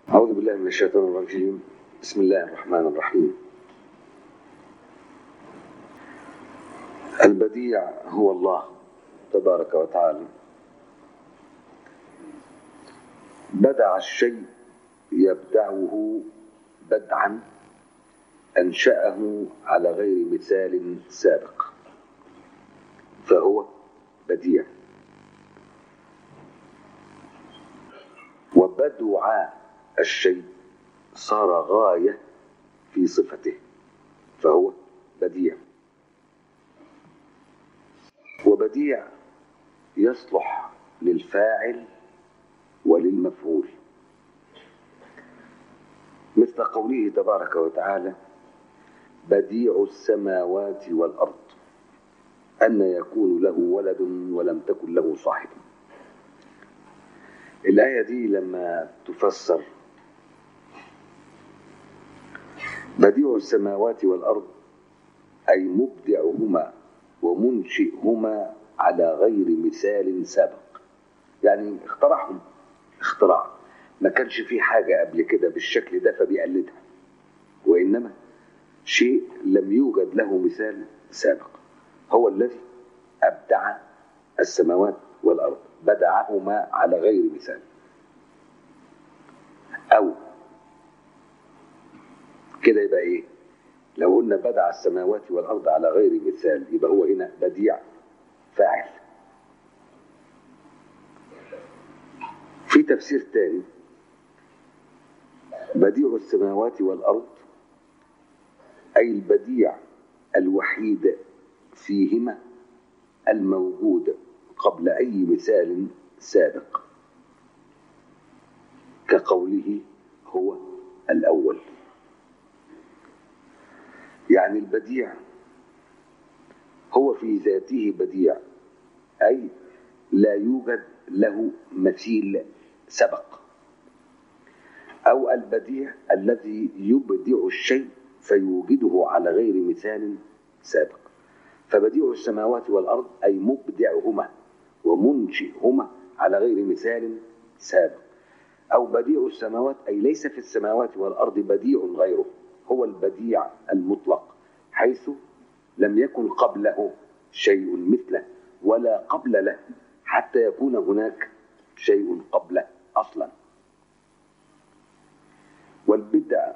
أعوذ بالله من الشيطان الرجيم بسم الله الرحمن الرحيم البديع هو الله تبارك وتعالى بدع الشيء يبدعه بدعا أنشأه على غير مثال سابق فهو بديع وبدع الشيء صار غاية في صفته فهو بديع وبديع يصلح للفاعل وللمفعول مثل قوله تبارك وتعالى بديع السماوات والأرض أن يكون له ولد ولم تكن له صاحب الآية دي لما تفسر بديع السماوات والأرض أي مبدعهما ومنشئهما على غير مثال سابق يعني اخترعهم اختراع ما كانش في حاجة قبل كده بالشكل ده فبيقلدها وإنما شيء لم يوجد له مثال سابق هو الذي أبدع السماوات والأرض بدعهما على غير مثال أو كده يبقى إيه لو قلنا بدع السماوات والأرض على غير مثال يبقى هو هنا بديع فاعل في تفسير تاني بديع السماوات والأرض أي البديع الوحيد فيهما الموجود قبل أي مثال سابق كقوله هو الأول يعني البديع هو في ذاته بديع أي لا يوجد له مثيل سبق أو البديع الذي يبدع الشيء فيوجده على غير مثال سابق فبديع السماوات والأرض أي مبدعهما ومنشئهما على غير مثال سابق أو بديع السماوات أي ليس في السماوات والأرض بديع غيره هو البديع المطلق حيث لم يكن قبله شيء مثله ولا قبل له حتى يكون هناك شيء قبله أصلا والبدع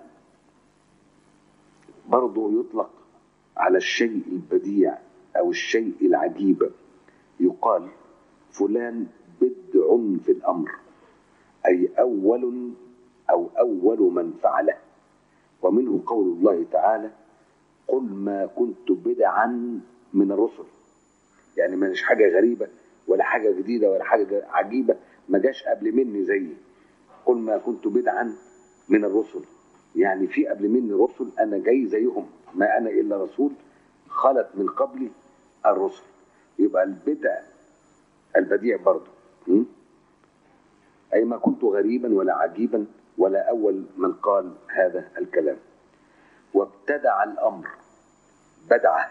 برضه يطلق على الشيء البديع أو الشيء العجيب يقال فلان بدع في الأمر أي أول أو أول من فعله ومنه قول الله تعالى قل ما كنت بدعا من الرسل يعني مش حاجة غريبة ولا حاجة جديدة ولا حاجة عجيبة ما جاش قبل مني زيي قل ما كنت بدعا من الرسل يعني في قبل مني رسل أنا جاي زيهم ما أنا إلا رسول خلت من قبلي الرسل يبقى البدع البديع برضه أي ما كنت غريبا ولا عجيبا ولا أول من قال هذا الكلام وابتدع الأمر بدعه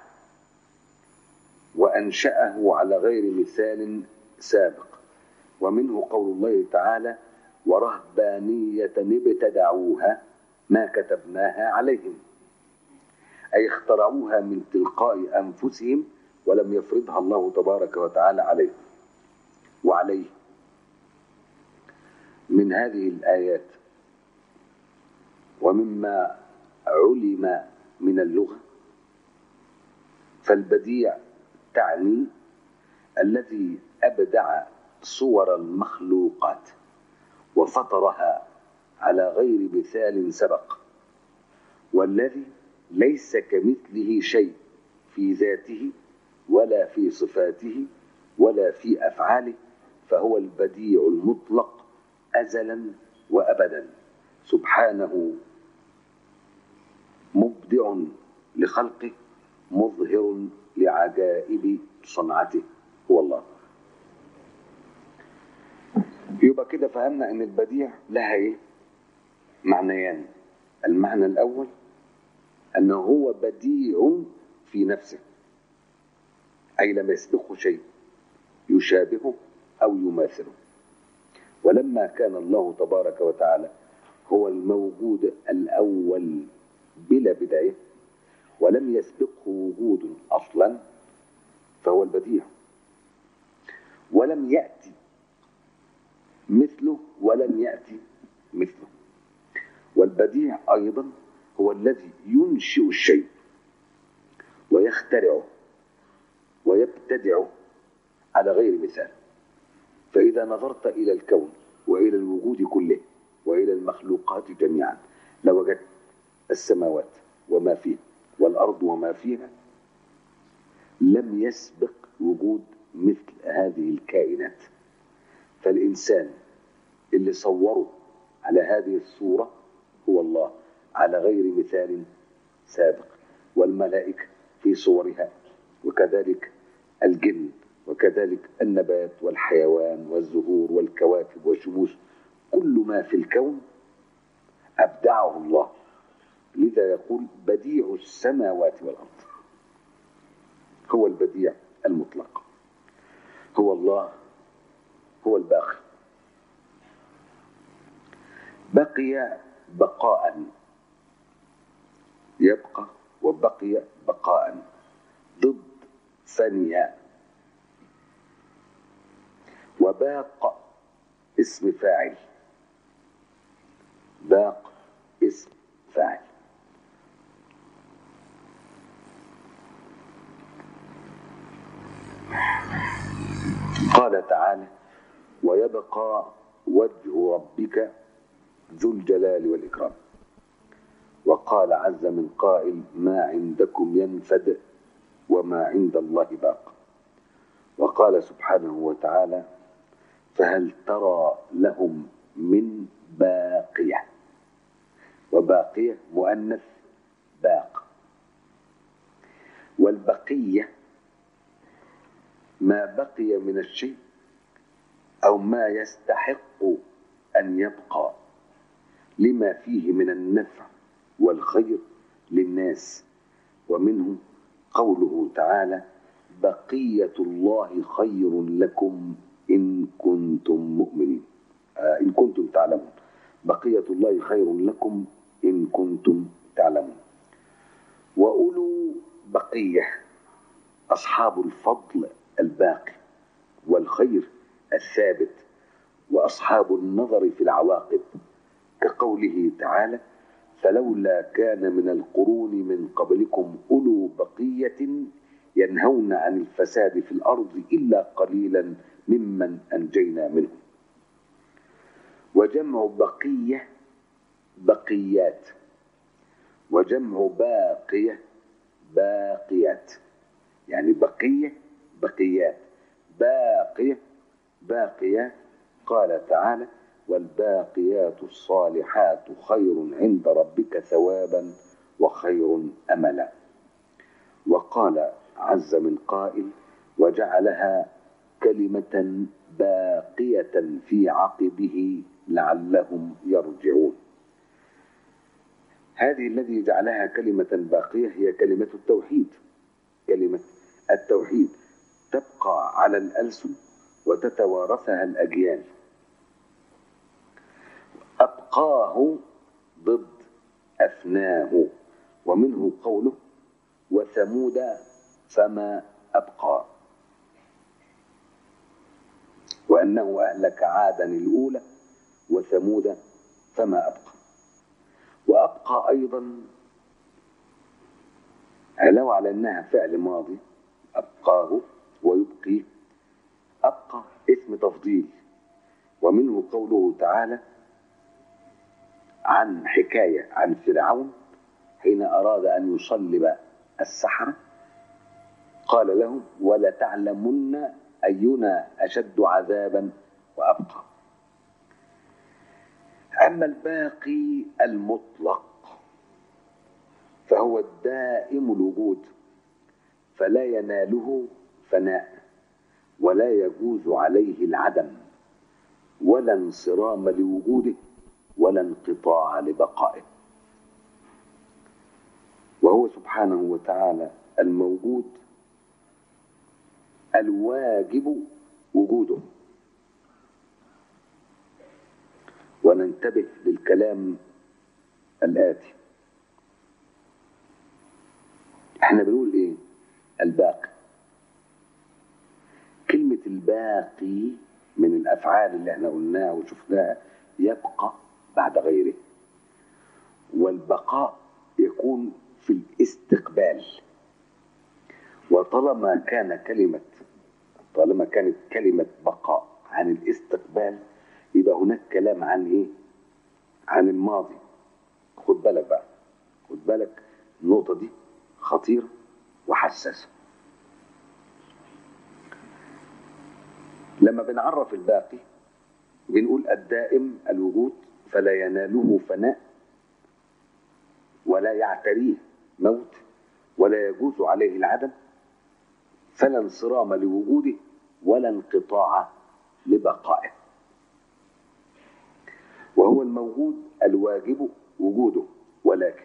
وأنشأه على غير مثال سابق ومنه قول الله تعالى ورهبانية ابتدعوها ما كتبناها عليهم أي اخترعوها من تلقاء أنفسهم ولم يفرضها الله تبارك وتعالى عليهم وعليه من هذه الآيات ومما علم من اللغة فالبديع تعني الذي أبدع صور المخلوقات وفطرها على غير مثال سبق والذي ليس كمثله شيء في ذاته ولا في صفاته ولا في أفعاله فهو البديع المطلق أزلا وأبدا سبحانه مبدع لخلقه مظهر لعجائب صنعته هو الله يبقى كده فهمنا ان البديع لها ايه معنيان المعنى الاول انه هو بديع في نفسه اي لم يسبقه شيء يشابهه او يماثله ولما كان الله تبارك وتعالى هو الموجود الأول بلا بداية ولم يسبقه وجود أصلا فهو البديع ولم يأتي مثله ولم يأتي مثله والبديع أيضا هو الذي ينشئ الشيء ويخترعه ويبتدعه على غير مثال فإذا نظرت إلى الكون وإلى الوجود كله وإلى المخلوقات جميعا لوجدت السماوات وما فيها والأرض وما فيها لم يسبق وجود مثل هذه الكائنات فالإنسان اللي صوره على هذه الصورة هو الله على غير مثال سابق والملائكة في صورها وكذلك الجن وكذلك النبات والحيوان والزهور والكواكب والشموس كل ما في الكون أبدعه الله لذا يقول بديع السماوات والأرض هو البديع المطلق هو الله هو الباقي بقي بقاء يبقى وبقي بقاء ضد ثانية وباق اسم فاعل باق اسم فاعل قال تعالى ويبقى وجه ربك ذو الجلال والإكرام وقال عز من قائل ما عندكم ينفد وما عند الله باق وقال سبحانه وتعالى فهل ترى لهم من باقية وباقية مؤنث باق والبقية ما بقي من الشيء أو ما يستحق أن يبقى لما فيه من النفع والخير للناس ومنه قوله تعالى بقية الله خير لكم إن كنتم مؤمنين آه إن كنتم تعلمون بقية الله خير لكم إن كنتم تعلمون وأولو بقية أصحاب الفضل الباقي والخير الثابت وأصحاب النظر في العواقب كقوله تعالى فلولا كان من القرون من قبلكم أولو بقية ينهون عن الفساد في الأرض إلا قليلا ممن أنجينا منهم وجمع بقية بقيات وجمع باقية باقيات يعني بقية بقيات باقية باقيات قال تعالى والباقيات الصالحات خير عند ربك ثوابا وخير املا وقال عز من قائل وجعلها كلمه باقيه في عقبه لعلهم يرجعون هذه الذي جعلها كلمه باقيه هي كلمه التوحيد كلمه التوحيد تبقى على الالسن وتتوارثها الاجيال أبقاه ضد أفناه ومنه قوله وثمود فما أبقى وأنه أهلك عادا الأولى وثمود فما أبقى وأبقى أيضا علاوة على أنها فعل ماضي أبقاه ويبقي أبقى اسم تفضيل ومنه قوله تعالى عن حكاية عن فرعون حين أراد أن يصلب السحرة قال لهم ولتعلمن أينا أشد عذابا وأبقى أما الباقي المطلق فهو الدائم الوجود فلا يناله فناء ولا يجوز عليه العدم ولا انصرام لوجوده ولا انقطاع لبقائه وهو سبحانه وتعالى الموجود الواجب وجوده وننتبه للكلام الآتي احنا بنقول ايه الباقي كلمة الباقي من الأفعال اللي احنا قلناها وشفناها يبقى بعد غيره والبقاء يكون في الاستقبال وطالما كان كلمة طالما كانت كلمة بقاء عن الاستقبال يبقى هناك كلام عن ايه عن الماضي خد بالك بقى خد بالك النقطة دي خطيرة وحساسة لما بنعرف الباقي بنقول الدائم الوجود فلا يناله فناء ولا يعتريه موت ولا يجوز عليه العدم فلا انصرام لوجوده ولا انقطاع لبقائه وهو الموجود الواجب وجوده ولكن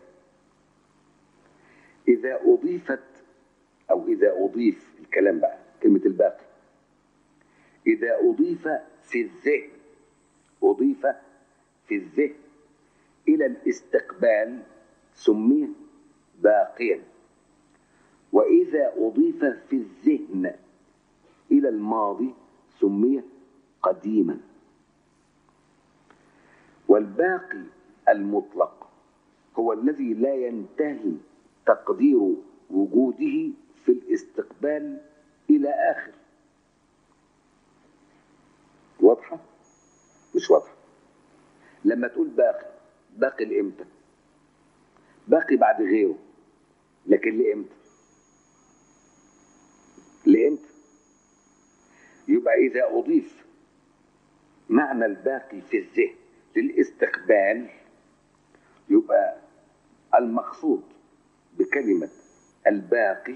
إذا أضيفت أو إذا أضيف الكلام بقى كلمة الباقي إذا أضيف في الذهن أضيف في الذهن إلى الاستقبال سمي باقيا وإذا أضيف في الذهن إلى الماضي سمي قديما والباقي المطلق هو الذي لا ينتهي تقدير وجوده في الاستقبال إلى آخر واضحة؟ مش واضحة لما تقول باقي باقي لإمتى؟ باقي بعد غيره لكن لإمتى؟ لإمتى؟ يبقى إذا أضيف معنى الباقي في الذهن للاستقبال يبقى المقصود بكلمة الباقي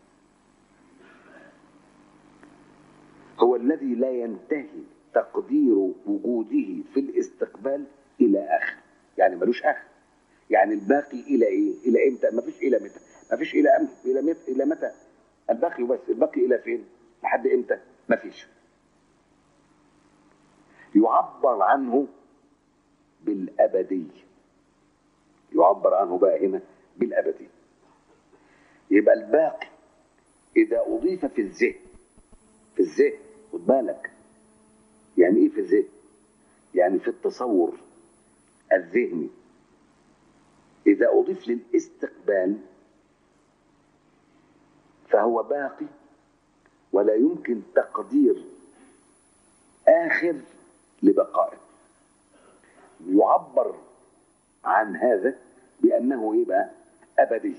هو الذي لا ينتهي تقدير وجوده في الاستقبال إلى آخر يعني ملوش آخر يعني الباقي إلى إيه؟ إلى إمتى؟ ما فيش إلى متى ما فيش إلى أمتى إلى متى إلى متى الباقي بس الباقي إلى فين؟ لحد إمتى؟ ما فيش يعبر عنه بالأبدي يعبر عنه بقى هنا بالأبدي يبقى الباقي إذا أضيف في الذهن في الذهن خد بالك يعني إيه في الذهن؟ يعني في التصور الذهني إذا أضيف للاستقبال فهو باقي ولا يمكن تقدير آخر لبقائه يعبر عن هذا بأنه إيه بقى أبدي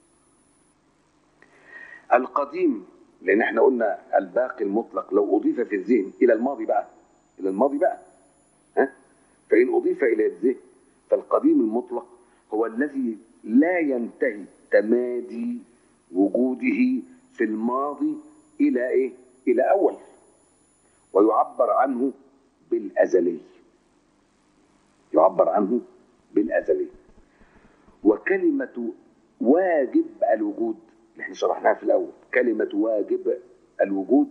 القديم لأن احنا قلنا الباقي المطلق لو أضيف في الذهن إلى الماضي بقى إلى الماضي بقى ها فإن أضيف إلى الذهن فالقديم المطلق هو الذي لا ينتهي تمادي وجوده في الماضي إلى إيه؟ إلى أول ويعبر عنه بالأزلي يعبر عنه بالأزلي وكلمة واجب الوجود اللي احنا شرحناها في الأول كلمة واجب الوجود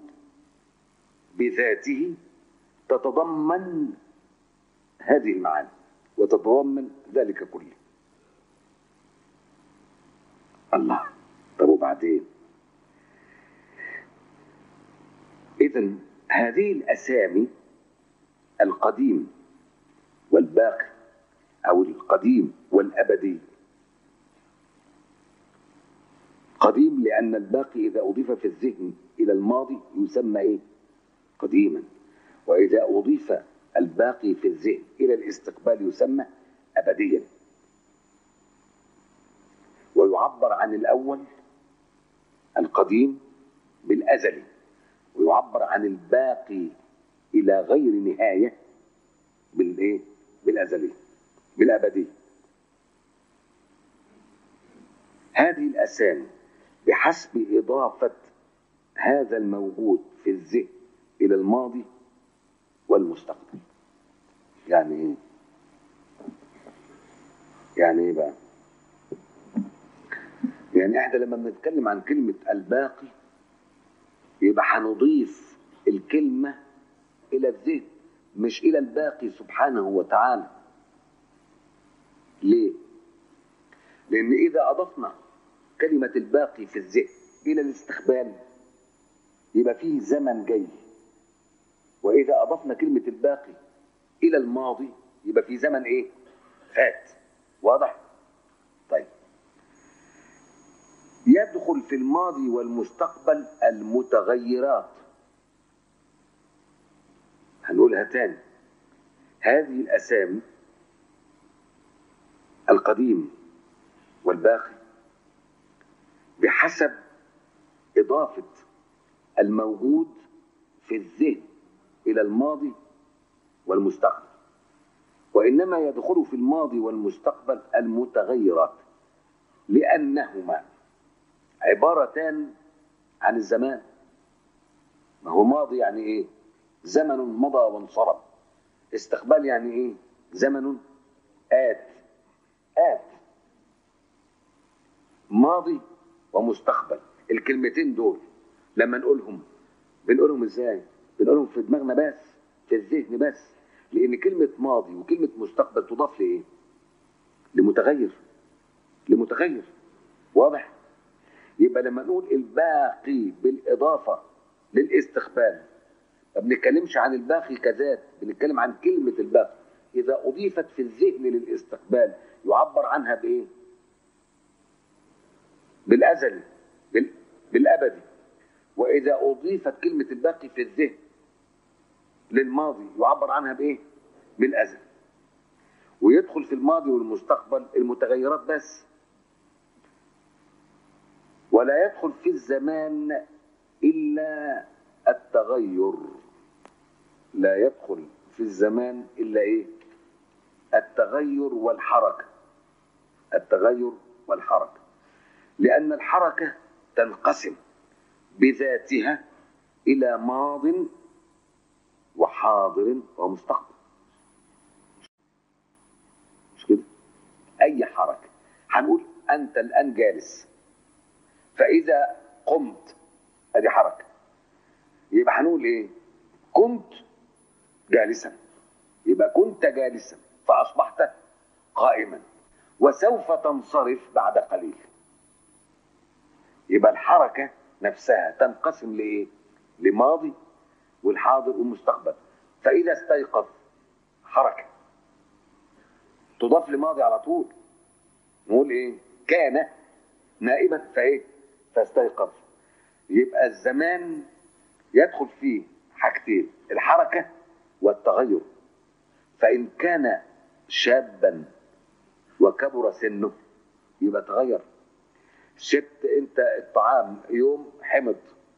بذاته تتضمن هذه المعاني وتتضمن ذلك كله الله طب وبعدين إذا هذه الأسامي القديم والباقي أو القديم والأبدي قديم لأن الباقي إذا أضيف في الذهن إلى الماضي يسمى إيه؟ قديما وإذا أضيف الباقي في الذهن إلى الاستقبال يسمى أبديا ويعبر عن الأول القديم بالأزلي ويعبر عن الباقي إلى غير نهاية بالإيه؟ بالأزلي بالأبدي هذه الأسامي بحسب إضافة هذا الموجود في الذهن إلى الماضي والمستقبل يعني إيه؟ يعني إيه بقى؟ يعني إحنا لما بنتكلم عن كلمة الباقي يبقى هنضيف الكلمة إلى الذهن مش إلى الباقي سبحانه وتعالى ليه؟ لأن إذا أضفنا كلمة الباقي في الذهن إلى الاستقبال يبقى فيه زمن جاي وإذا أضفنا كلمة الباقي إلى الماضي يبقى في زمن إيه؟ فات واضح؟ طيب يدخل في الماضي والمستقبل المتغيرات هنقولها تاني هذه الأسامي القديم والباقي بحسب إضافة الموجود في الذهن إلى الماضي والمستقبل وإنما يدخل في الماضي والمستقبل المتغيرات لأنهما عبارتان عن الزمان ما هو ماضي يعني إيه زمن مضى وانصرم استقبال يعني إيه زمن آت آت ماضي ومستقبل الكلمتين دول لما نقولهم بنقولهم ازاي بنقولهم في دماغنا بس في الذهن بس لان كلمه ماضي وكلمه مستقبل تضاف لايه لمتغير لمتغير واضح يبقى لما نقول الباقي بالاضافه للاستقبال ما بنتكلمش عن الباقي كذات بنتكلم عن كلمه الباقي اذا اضيفت في الذهن للاستقبال يعبر عنها بايه بالازلي بال... بالابدي واذا اضيفت كلمه الباقي في الذهن للماضي يعبر عنها بايه بالازل ويدخل في الماضي والمستقبل المتغيرات بس ولا يدخل في الزمان الا التغير لا يدخل في الزمان الا ايه التغير والحركه التغير والحركه لان الحركه تنقسم بذاتها الى ماض وحاضر ومستقبل مش كده اي حركه هنقول انت الان جالس فاذا قمت ادي حركه يبقى هنقول ايه كنت جالسا يبقى كنت جالسا فاصبحت قائما وسوف تنصرف بعد قليل يبقى الحركه نفسها تنقسم لايه لماضي والحاضر والمستقبل فاذا استيقظ حركه تضاف لماضي على طول نقول ايه كان نائما فايه فاستيقظ يبقى الزمان يدخل فيه حاجتين الحركه والتغير فان كان شابا وكبر سنه يبقى تغير شبت انت الطعام يوم حمض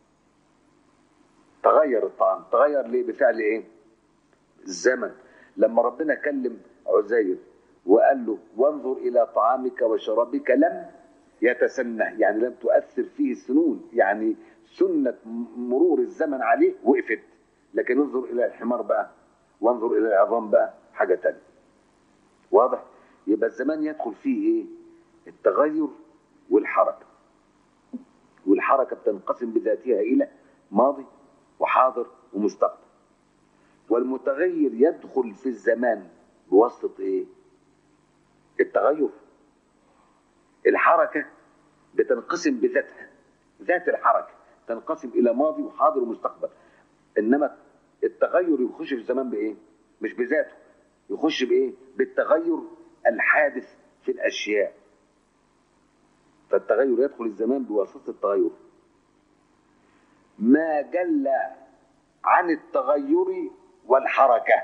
تغير الطعام تغير ليه بفعل ايه الزمن لما ربنا كلم عزير وقال له وانظر الى طعامك وشرابك لم يتسنه يعني لم تؤثر فيه السنون يعني سنة مرور الزمن عليه وقفت لكن انظر الى الحمار بقى وانظر الى العظام بقى حاجة تانية واضح يبقى الزمان يدخل فيه ايه التغير والحركة والحركة بتنقسم بذاتها إلى ماضي وحاضر ومستقبل والمتغير يدخل في الزمان بواسطة إيه؟ التغير الحركة بتنقسم بذاتها ذات الحركة تنقسم إلى ماضي وحاضر ومستقبل إنما التغير يخش في الزمان بإيه؟ مش بذاته يخش بإيه؟ بالتغير الحادث في الأشياء فالتغير يدخل الزمان بواسطة التغير ما جل عن التغير والحركة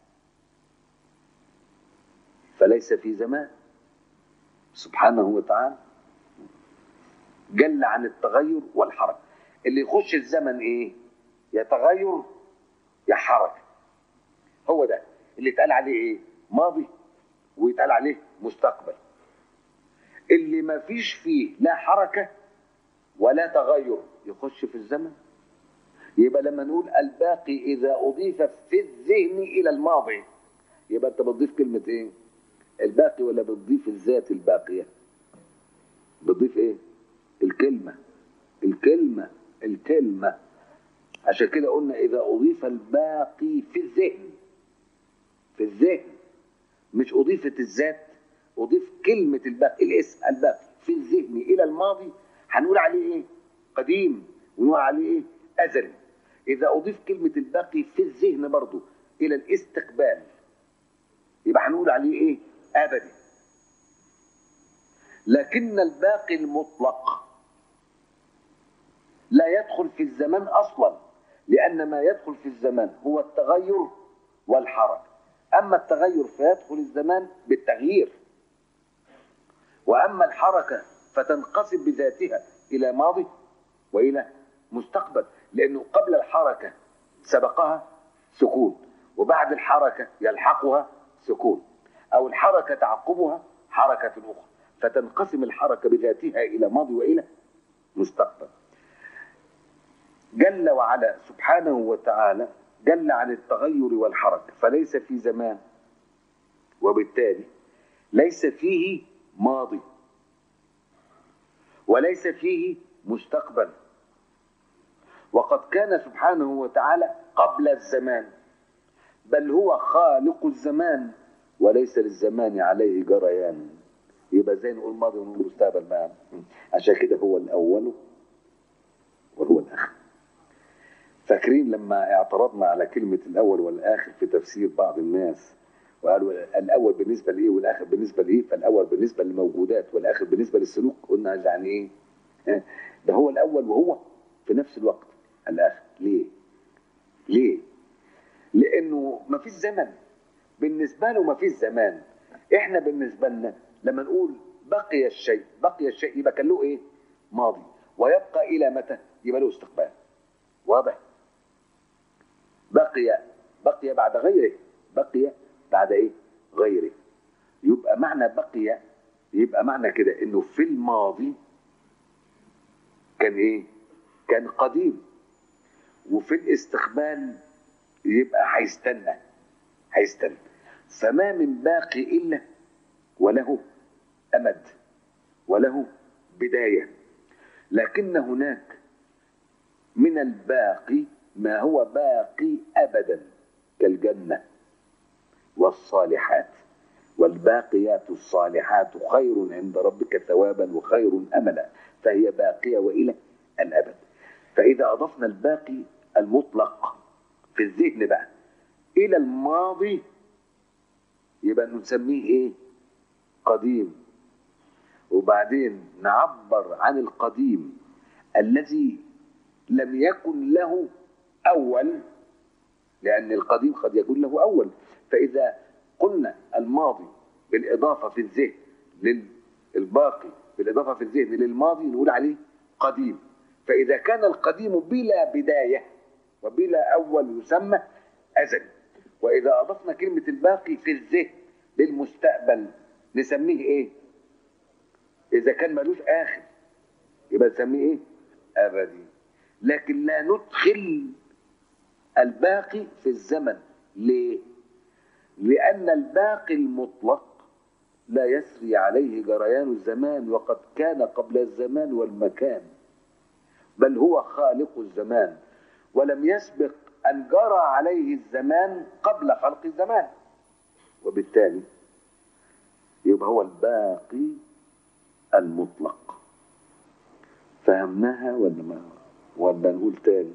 فليس في زمان سبحانه وتعالى جل عن التغير والحركة اللي يخش الزمن ايه يا تغير يا حركة هو ده اللي اتقال عليه ايه ماضي ويتقال عليه مستقبل اللي ما فيش فيه لا حركة ولا تغير يخش في الزمن يبقى لما نقول الباقي إذا أضيف في الذهن إلى الماضي يبقى أنت بتضيف كلمة إيه؟ الباقي ولا بتضيف الذات الباقية؟ بتضيف إيه؟ الكلمة الكلمة الكلمة عشان كده قلنا إذا أضيف الباقي في الذهن في الذهن مش أضيفت الذات أضيف كلمة الباقي الاسم الباقي في الذهن إلى الماضي هنقول عليه إيه؟ قديم ونقول عليه إيه؟ أزلي إذا أضيف كلمة الباقي في الذهن برضو إلى الاستقبال يبقى هنقول عليه إيه؟ أبدي لكن الباقي المطلق لا يدخل في الزمان اصلا لان ما يدخل في الزمان هو التغير والحركه اما التغير فيدخل الزمان بالتغيير واما الحركه فتنقسم بذاتها الى ماضي والى مستقبل لانه قبل الحركه سبقها سكون وبعد الحركه يلحقها سكون او الحركه تعقبها حركه اخرى فتنقسم الحركه بذاتها الى ماضي والى مستقبل جل وعلا سبحانه وتعالى جل عن التغير والحركة فليس في زمان وبالتالي ليس فيه ماضي وليس فيه مستقبل وقد كان سبحانه وتعالى قبل الزمان بل هو خالق الزمان وليس للزمان عليه جريان يبقى زي نقول ماضي ونقول مستقبل بقى عشان كده هو الاول وهو الاخر فاكرين لما اعترضنا على كلمة الأول والآخر في تفسير بعض الناس وقالوا الأول بالنسبة لإيه والآخر بالنسبة لإيه فالأول بالنسبة للموجودات والآخر بالنسبة للسلوك قلنا يعني إيه ده هو الأول وهو في نفس الوقت الآخر ليه ليه لأنه ما فيش زمن بالنسبة له ما فيش زمان إحنا بالنسبة لنا لما نقول بقي الشيء بقي الشيء يبقى كان له إيه ماضي ويبقى إلى متى يبقى له استقبال واضح بقي بقي بعد غيره بقي بعد ايه غيره يبقى معنى بقي يبقى معنى كده انه في الماضي كان ايه كان قديم وفي الاستقبال يبقى هيستنى هيستنى فما من باقي الا وله امد وله بدايه لكن هناك من الباقي ما هو باقي ابدا كالجنه والصالحات والباقيات الصالحات خير عند ربك ثوابا وخير املا فهي باقيه والى الابد فاذا اضفنا الباقي المطلق في الذهن بقى الى الماضي يبقى نسميه ايه قديم وبعدين نعبر عن القديم الذي لم يكن له أول لأن القديم قد يكون له أول فإذا قلنا الماضي بالإضافة في الذهن للباقي بالإضافة في الذهن للماضي نقول عليه قديم فإذا كان القديم بلا بداية وبلا أول يسمى أزل وإذا أضفنا كلمة الباقي في الذهن للمستقبل نسميه إيه؟ إذا كان ملوش آخر يبقى نسميه إيه؟ أبدي لكن لا ندخل الباقي في الزمن ليه لان الباقي المطلق لا يسري عليه جريان الزمان وقد كان قبل الزمان والمكان بل هو خالق الزمان ولم يسبق ان جرى عليه الزمان قبل خلق الزمان وبالتالي يبقى هو الباقي المطلق فهمناها ولا ما ولا نقول تاني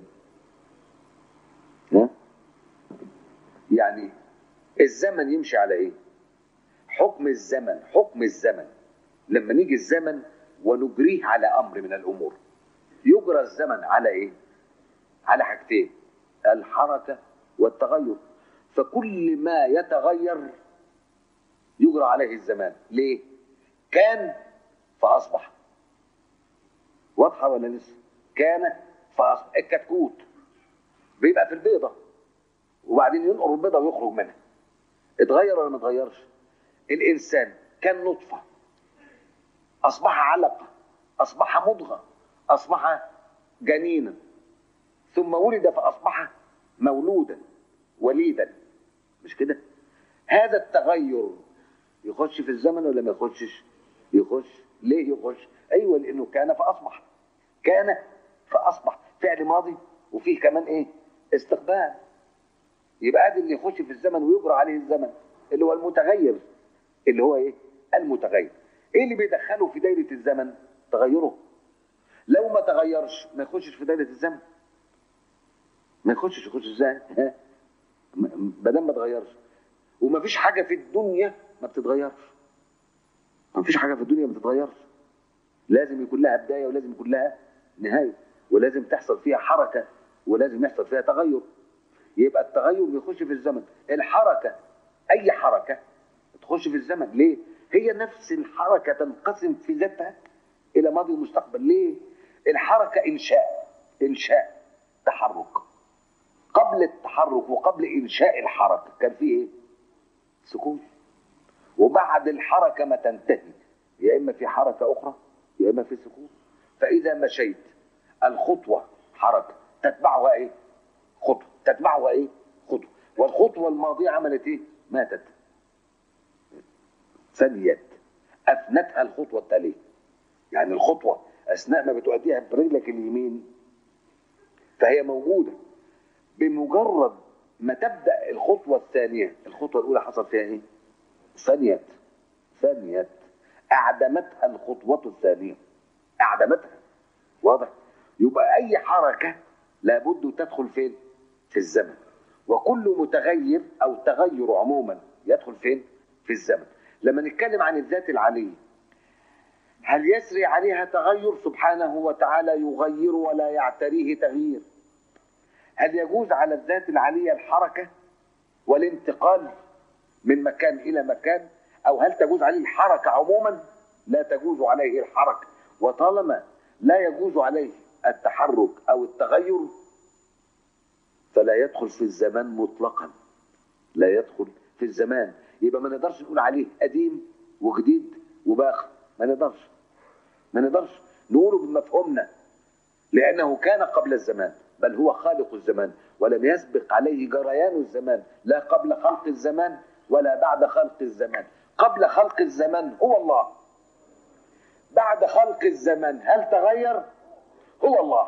ها يعني الزمن يمشي على ايه حكم الزمن حكم الزمن لما نيجي الزمن ونجريه على امر من الامور يجرى الزمن على ايه على حاجتين الحركه والتغير فكل ما يتغير يجرى عليه الزمان ليه كان فاصبح واضحه ولا لسه كان فاصبح الكتكوت بيبقى في البيضه وبعدين ينقر البيضه ويخرج منها اتغير ولا ما اتغيرش الانسان كان نطفه اصبح علقه اصبح مضغه اصبح جنينا ثم ولد فاصبح مولودا وليدا مش كده هذا التغير يخش في الزمن ولا ما يخشش يخش ليه يخش ايوه لانه كان فاصبح كان فاصبح فعل ماضي وفيه كمان ايه استقبال يبقى ادي اللي يخش في الزمن ويجرى عليه الزمن اللي هو المتغير اللي هو ايه المتغير ايه اللي بيدخله في دايره الزمن تغيره لو ما تغيرش ما يخشش في دايره الزمن ما يخشش يخش ازاي ها؟ ما دام ما تغيرش وما فيش حاجه في الدنيا ما بتتغيرش ما فيش حاجه في الدنيا ما بتتغيرش لازم يكون لها بدايه ولازم يكون لها نهايه ولازم تحصل فيها حركه ولازم يحصل فيها تغير يبقى التغير بيخش في الزمن الحركه اي حركه تخش في الزمن ليه هي نفس الحركه تنقسم في ذاتها الى ماضي ومستقبل ليه الحركه انشاء انشاء تحرك قبل التحرك وقبل انشاء الحركه كان في ايه سكون وبعد الحركه ما تنتهي يا اما في حركه اخرى يا اما في سكون فاذا مشيت الخطوه حركه تتبعها ايه خطوه تتبعها ايه خطوه والخطوه الماضيه عملت ايه ماتت ثنيت افنتها الخطوه التاليه يعني الخطوه اثناء ما بتؤديها برجلك اليمين فهي موجوده بمجرد ما تبدا الخطوه الثانيه الخطوه الاولى حصل فيها ايه ثنيت ثنيت اعدمتها الخطوه الثانيه اعدمتها واضح يبقى اي حركه لابد تدخل فين في الزمن وكل متغير او تغير عموما يدخل فين في الزمن لما نتكلم عن الذات العليه هل يسري عليها تغير سبحانه وتعالى يغير ولا يعتريه تغيير هل يجوز على الذات العليه الحركه والانتقال من مكان الى مكان او هل تجوز عليه الحركه عموما لا تجوز عليه الحركه وطالما لا يجوز عليه التحرك او التغير فلا يدخل في الزمان مطلقا لا يدخل في الزمان يبقى ما نقدرش نقول عليه قديم وجديد وباخر ما نقدرش ما نقدرش نقوله بمفهومنا لانه كان قبل الزمان بل هو خالق الزمان ولم يسبق عليه جريان الزمان لا قبل خلق الزمان ولا بعد خلق الزمان قبل خلق الزمان هو الله بعد خلق الزمان هل تغير هو الله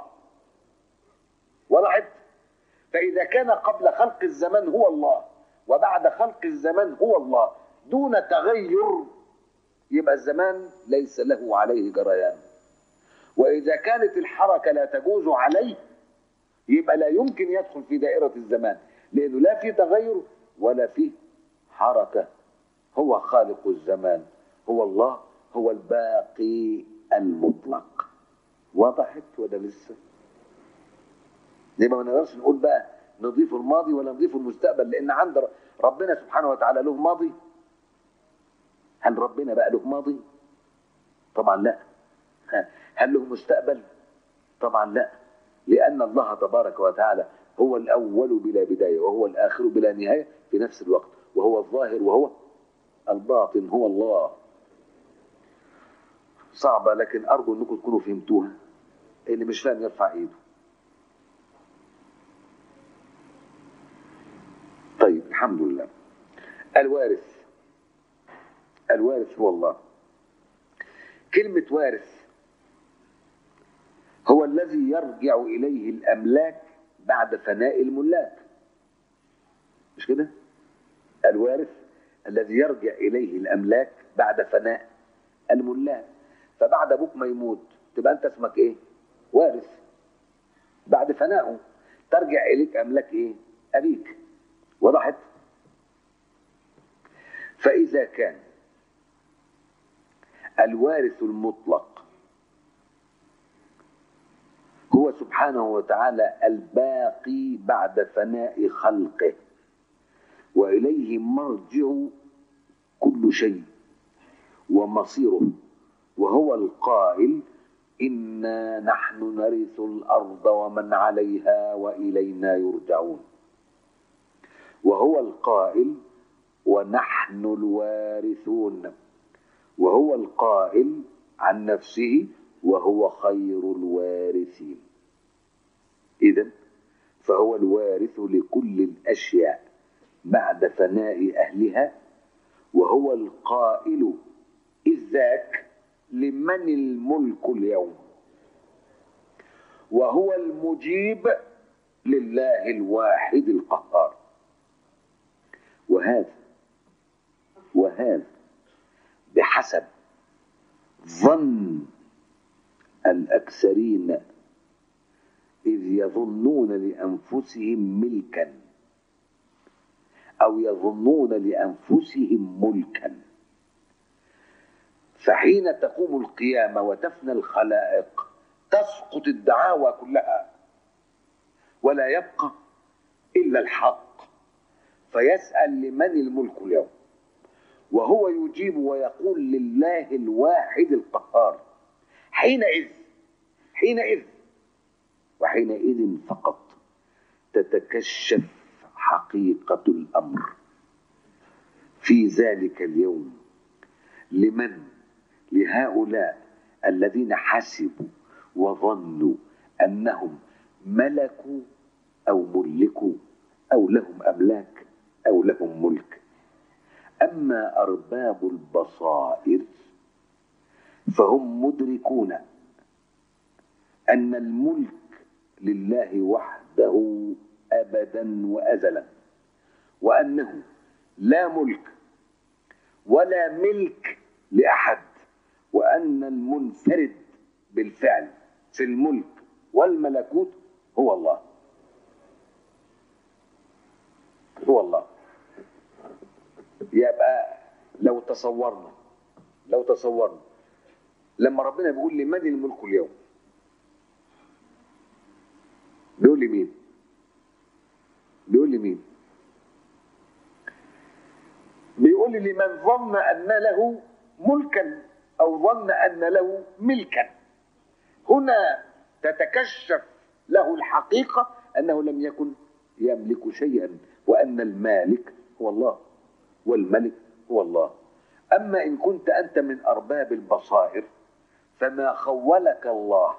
وضعت فإذا كان قبل خلق الزمان هو الله وبعد خلق الزمان هو الله دون تغير يبقى الزمان ليس له عليه جريان وإذا كانت الحركة لا تجوز عليه يبقى لا يمكن يدخل في دائرة الزمان لأنه لا في تغير ولا في حركة هو خالق الزمان هو الله هو الباقي المطلق وضحت ولا لسه يبقى ما نقدرش نقول بقى نضيف الماضي ولا نضيف المستقبل لان عند ربنا سبحانه وتعالى له ماضي هل ربنا بقى له ماضي طبعا لا هل له مستقبل طبعا لا لان الله تبارك وتعالى هو الاول بلا بدايه وهو الاخر بلا نهايه في نفس الوقت وهو الظاهر وهو الباطن هو الله صعبه لكن ارجو انكم تكونوا فهمتوها اللي مش فاهم يرفع ايده طيب الحمد لله الوارث الوارث هو الله كلمة وارث هو الذي يرجع إليه الأملاك بعد فناء الملاك مش كده الوارث الذي يرجع إليه الأملاك بعد فناء الملاك فبعد أبوك ما يموت تبقى أنت اسمك إيه وارث بعد فنائه ترجع إليك أملاك إيه أبيك وضحت فإذا كان الوارث المطلق هو سبحانه وتعالى الباقي بعد فناء خلقه وإليه مرجع كل شيء ومصيره وهو القائل إنا نحن نرث الأرض ومن عليها وإلينا يرجعون وهو القائل ونحن الوارثون وهو القائل عن نفسه وهو خير الوارثين اذا فهو الوارث لكل الاشياء بعد فناء اهلها وهو القائل اذ ذاك لمن الملك اليوم وهو المجيب لله الواحد القهار وهذا وهذا بحسب ظن الأكثرين إذ يظنون لأنفسهم ملكا أو يظنون لأنفسهم ملكا فحين تقوم القيامة وتفنى الخلائق تسقط الدعاوى كلها ولا يبقى إلا الحق فيسأل لمن الملك اليوم وهو يجيب ويقول لله الواحد القهار حينئذ حينئذ وحينئذ فقط تتكشف حقيقة الأمر في ذلك اليوم لمن لهؤلاء الذين حسبوا وظنوا أنهم ملكوا أو ملكوا أو لهم أملاك أو لهم ملك أما أرباب البصائر فهم مدركون أن الملك لله وحده أبدا وأزلا وأنه لا ملك ولا ملك لأحد وأن المنفرد بالفعل في الملك والملكوت هو الله هو الله يبقى لو تصورنا لو تصورنا لما ربنا بيقول لمن الملك اليوم بيقول لي مين بيقول لي مين بيقول لي لمن ظن ان له ملكا او ظن ان له ملكا هنا تتكشف له الحقيقه انه لم يكن يملك شيئا وان المالك هو الله والملك هو الله اما ان كنت انت من ارباب البصائر فما خولك الله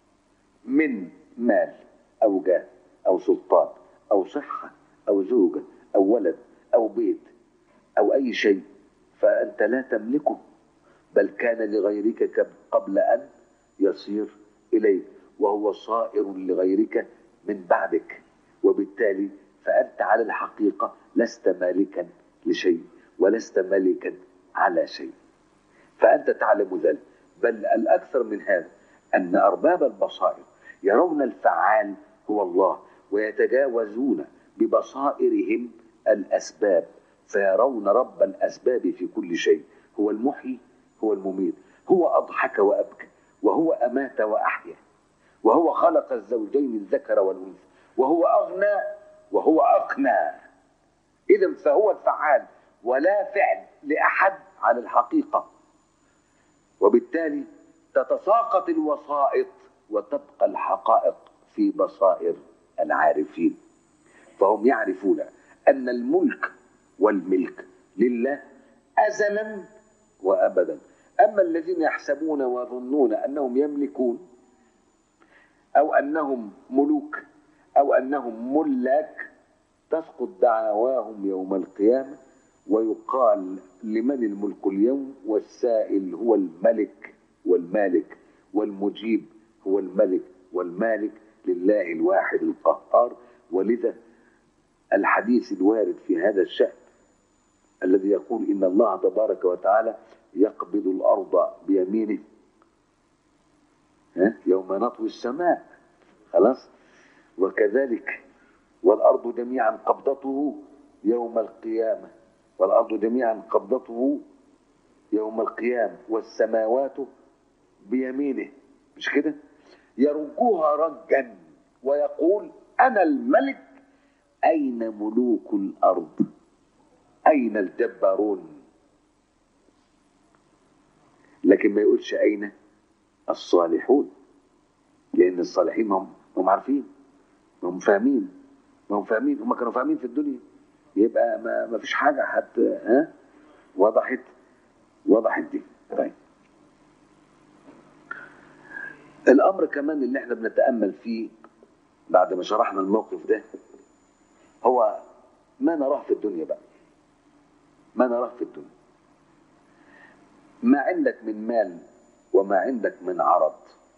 من مال او جاه او سلطان او صحه او زوجه او ولد او بيت او اي شيء فانت لا تملكه بل كان لغيرك قبل ان يصير اليك وهو صائر لغيرك من بعدك وبالتالي فانت على الحقيقه لست مالكا لشيء ولست ملكا على شيء فانت تعلم ذلك بل الاكثر من هذا ان ارباب البصائر يرون الفعال هو الله ويتجاوزون ببصائرهم الاسباب فيرون رب الاسباب في كل شيء هو المحيي هو المميت هو اضحك وابكى وهو امات واحيا وهو خلق الزوجين الذكر والانثى وهو اغنى وهو اقنى اذا فهو الفعال ولا فعل لاحد على الحقيقه وبالتالي تتساقط الوسائط وتبقى الحقائق في بصائر العارفين فهم يعرفون ان الملك والملك لله ازلا وابدا اما الذين يحسبون ويظنون انهم يملكون او انهم ملوك او انهم ملاك تسقط دعواهم يوم القيامه ويقال لمن الملك اليوم والسائل هو الملك والمالك والمجيب هو الملك والمالك لله الواحد القهار ولذا الحديث الوارد في هذا الشأن الذي يقول إن الله تبارك وتعالى يقبض الأرض بيمينه يوم نطوي السماء خلاص وكذلك والأرض جميعا قبضته يوم القيامة والأرض جميعا قبضته يوم القيامة والسماوات بيمينه مش كده يرجوها رجا ويقول أنا الملك أين ملوك الأرض أين الجبارون لكن ما يقولش أين الصالحون لأن الصالحين هم هم عارفين هم فاهمين ما هم فاهمين هم كانوا فاهمين في الدنيا يبقى ما, ما فيش حاجة حتى ها وضحت وضحت دي طيب الأمر كمان اللي احنا بنتأمل فيه بعد ما شرحنا الموقف ده هو ما نراه في الدنيا بقى ما نراه في الدنيا ما عندك من مال وما عندك من عرض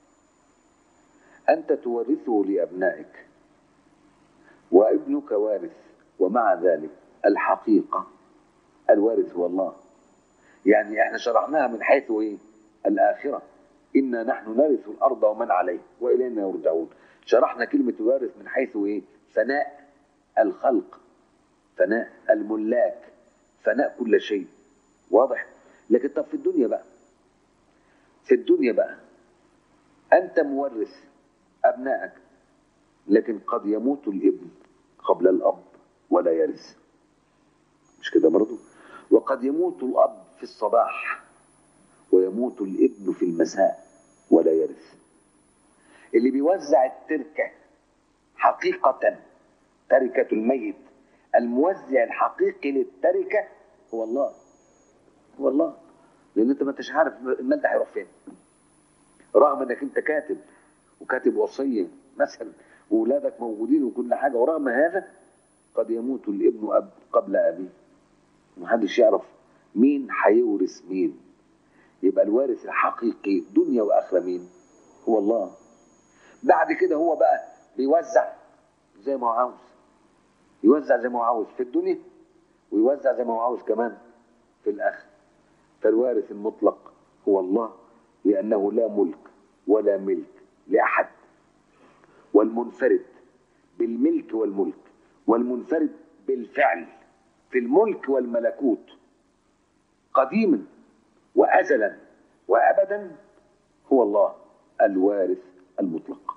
أنت تورثه لأبنائك وابنك وارث ومع ذلك الحقيقة الوارث هو الله يعني احنا شرحناها من حيث ايه الآخرة إنا نحن نرث الأرض ومن عليها وإلينا يرجعون شرحنا كلمة الوارث من حيث ايه فناء الخلق فناء الملاك فناء كل شيء واضح لكن طب في الدنيا بقى في الدنيا بقى أنت مورث أبنائك لكن قد يموت الابن قبل الأب ولا يرث مش كده برضو وقد يموت الأب في الصباح ويموت الابن في المساء ولا يرث اللي بيوزع التركة حقيقة تركة الميت الموزع الحقيقي للتركة هو الله هو الله لأن أنت ما أنتش عارف المال ده هيروح فين رغم انك انت كاتب وكاتب وصيه مثلا واولادك موجودين وكل حاجه ورغم هذا قد يموت الابن أب قبل ابيه محدش يعرف مين هيورث مين يبقى الوارث الحقيقي دنيا واخره مين هو الله بعد كده هو بقى بيوزع زي ما هو عاوز يوزع زي ما هو عاوز في الدنيا ويوزع زي ما هو عاوز كمان في الاخره فالوارث المطلق هو الله لأنه لا ملك ولا ملك لأحد والمنفرد بالملك والملك والمنفرد بالفعل في الملك والملكوت قديما وأزلا وأبدا هو الله الوارث المطلق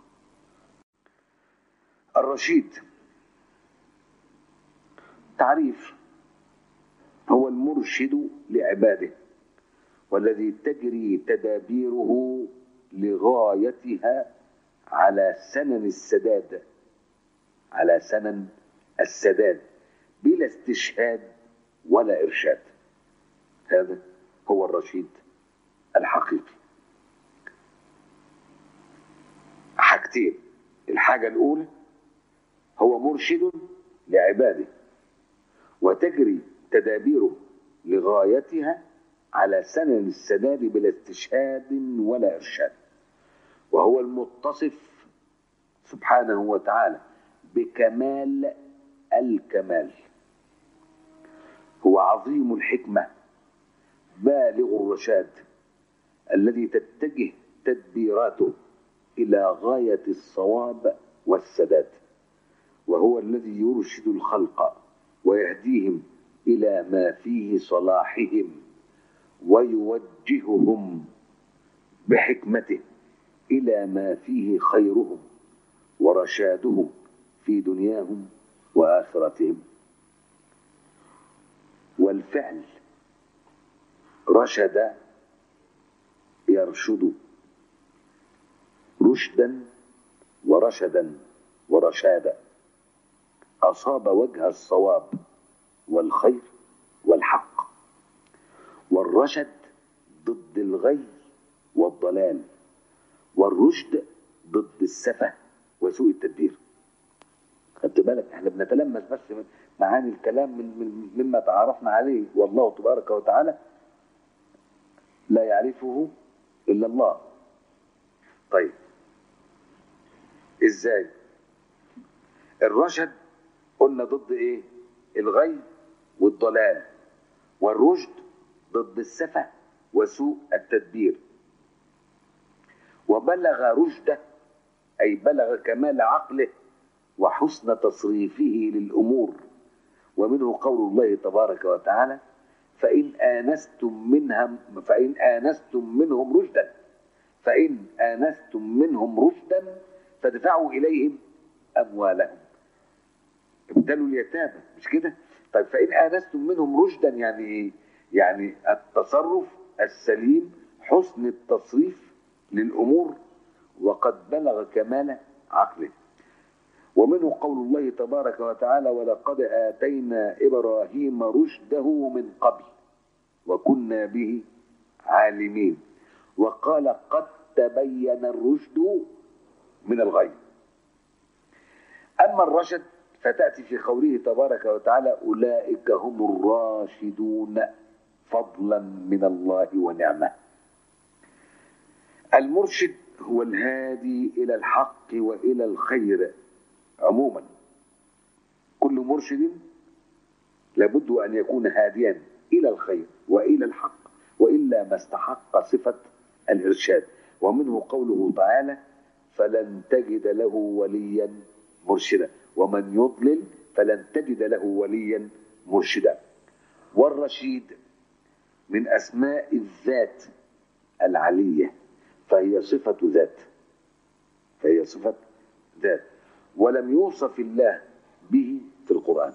الرشيد تعريف هو المرشد لعباده والذي تجري تدابيره لغايتها على سنن السداد على سنن السداد بلا استشهاد ولا إرشاد هذا هو الرشيد الحقيقي حاجتين الحاجة الأولى هو مرشد لعباده وتجري تدابيره لغايتها على سنن السداد بلا استشهاد ولا إرشاد وهو المتصف سبحانه وتعالى بكمال الكمال هو عظيم الحكمة بالغ الرشاد الذي تتجه تدبيراته إلى غاية الصواب والسداد وهو الذي يرشد الخلق ويهديهم إلى ما فيه صلاحهم ويوجههم بحكمته الى ما فيه خيرهم ورشادهم في دنياهم واخرتهم والفعل رشد يرشد رشدا ورشدا ورشادا اصاب وجه الصواب والخير والحق والرشد ضد الغي والضلال والرشد ضد السفه وسوء التدبير خدت بالك احنا بنتلمس بس من معاني الكلام من, من مما تعرفنا عليه والله تبارك وتعالى لا يعرفه الا الله طيب ازاي الرشد قلنا ضد ايه الغي والضلال والرشد ضد السفه وسوء التدبير وبلغ رشده اي بلغ كمال عقله وحسن تصريفه للامور ومنه قول الله تبارك وتعالى فإن آنستم منهم فإن آنستم منهم رشدا فإن آنستم منهم رشدا فادفعوا إليهم أموالهم ابتلوا اليتامى مش كده؟ طيب فإن آنستم منهم رشدا يعني إيه؟ يعني التصرف السليم حسن التصريف للأمور وقد بلغ كمال عقله ومنه قول الله تبارك وتعالى ولقد آتينا إبراهيم رشده من قبل وكنا به عالمين وقال قد تبين الرشد من الغي أما الرشد فتأتي في قوله تبارك وتعالى أولئك هم الراشدون فضلا من الله ونعمه المرشد هو الهادي إلى الحق وإلى الخير عموما كل مرشد لابد أن يكون هاديا إلى الخير وإلى الحق وإلا ما استحق صفة الإرشاد ومنه قوله تعالى فلن تجد له وليا مرشدا ومن يضلل فلن تجد له وليا مرشدا والرشيد من أسماء الذات العلية فهي صفة ذات فهي صفة ذات ولم يوصف الله به في القرآن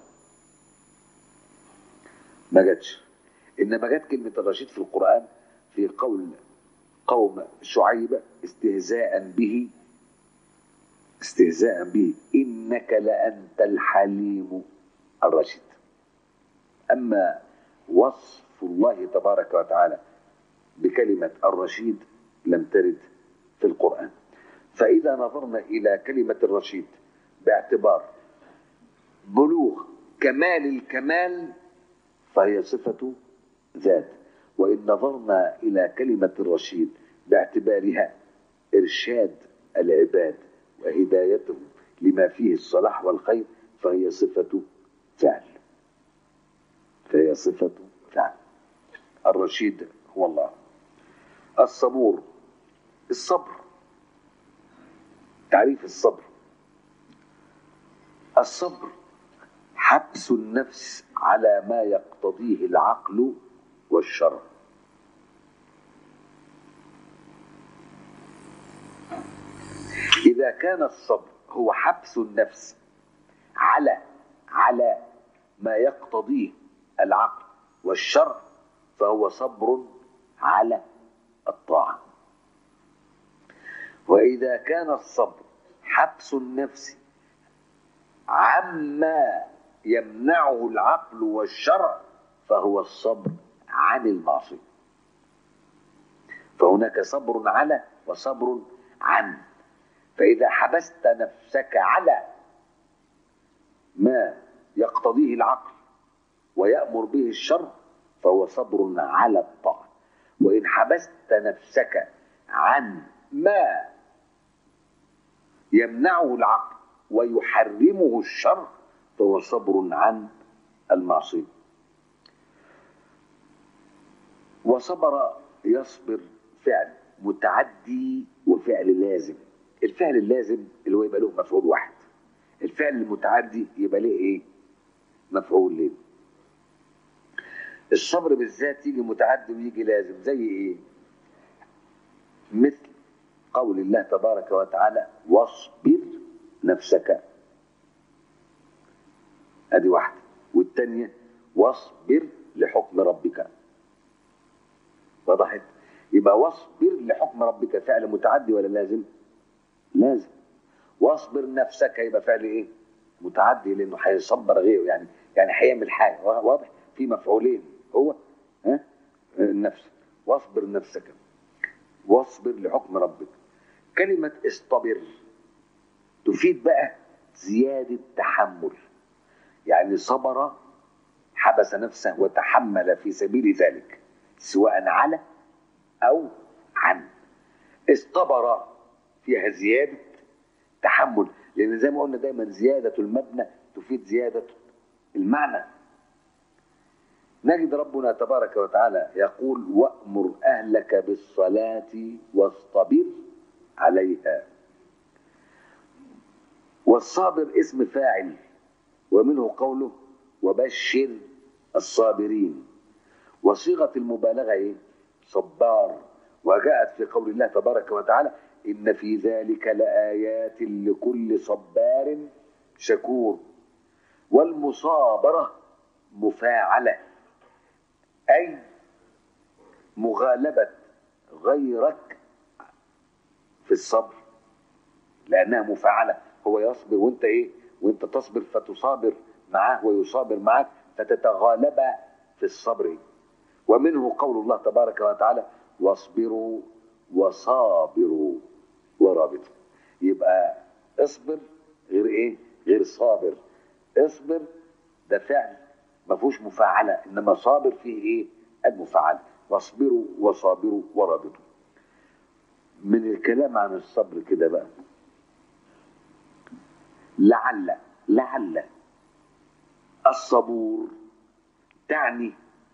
ما جاتش إنما جت كلمة الرشيد في القرآن في قول قوم شعيب استهزاء به استهزاء به إنك لأنت الحليم الرشيد أما وصف الله تبارك وتعالى بكلمة الرشيد لم ترد في القرآن فإذا نظرنا إلى كلمة الرشيد باعتبار بلوغ كمال الكمال فهي صفة ذات وإن نظرنا إلى كلمة الرشيد باعتبارها إرشاد العباد وهدايتهم لما فيه الصلاح والخير فهي صفة فعل فهي صفة فعل الرشيد هو الله الصبور الصبر تعريف الصبر الصبر حبس النفس على ما يقتضيه العقل والشرع إذا كان الصبر هو حبس النفس على على ما يقتضيه العقل والشرع فهو صبر على الطاعة وإذا كان الصبر حبس النفس عما يمنعه العقل والشرع فهو الصبر عن المعصية فهناك صبر على وصبر عن فإذا حبست نفسك على ما يقتضيه العقل ويأمر به الشر فهو صبر على الطاعة وإن حبست نفسك عن ما يمنعه العقل ويحرمه الشر فهو صبر عن المعصية وصبر يصبر فعل متعدي وفعل لازم الفعل اللازم اللي هو يبقى له مفعول واحد الفعل المتعدي يبقى له ايه مفعول ليه الصبر بالذات يجي متعدي ويجي لازم زي ايه مثل قول الله تبارك وتعالى واصبر نفسك ادي واحده والثانيه واصبر لحكم ربك وضحت يبقى واصبر لحكم ربك فعل متعدي ولا لازم لازم واصبر نفسك يبقى فعل ايه متعدي لانه هيصبر غيره يعني يعني هيعمل حاجه واضح في مفعولين هو ها النفس واصبر نفسك واصبر لحكم ربك كلمة اصطبر تفيد بقى زيادة تحمل يعني صبر حبس نفسه وتحمل في سبيل ذلك سواء على أو عن اصطبر فيها زيادة تحمل لأن زي ما قلنا دايما زيادة المبنى تفيد زيادة المعنى نجد ربنا تبارك وتعالى يقول وأمر أهلك بالصلاة واصطبر عليها والصابر اسم فاعل ومنه قوله وبشر الصابرين وصيغة المبالغة ايه صبار وجاءت في قول الله تبارك وتعالى إن في ذلك لآيات لكل صبار شكور والمصابرة مفاعلة أي مغالبة غيرك في الصبر لأنها مفاعلة هو يصبر وأنت إيه وأنت تصبر فتصابر معه ويصابر معك فتتغالب في الصبر ومنه قول الله تبارك وتعالى واصبروا وصابروا ورابطوا يبقى اصبر غير ايه غير صابر اصبر ده فعل ما فيهوش مفاعله انما صابر فيه ايه المفاعله واصبروا وصابروا ورابطوا من الكلام عن الصبر كده بقى لعل لعل الصبور تعني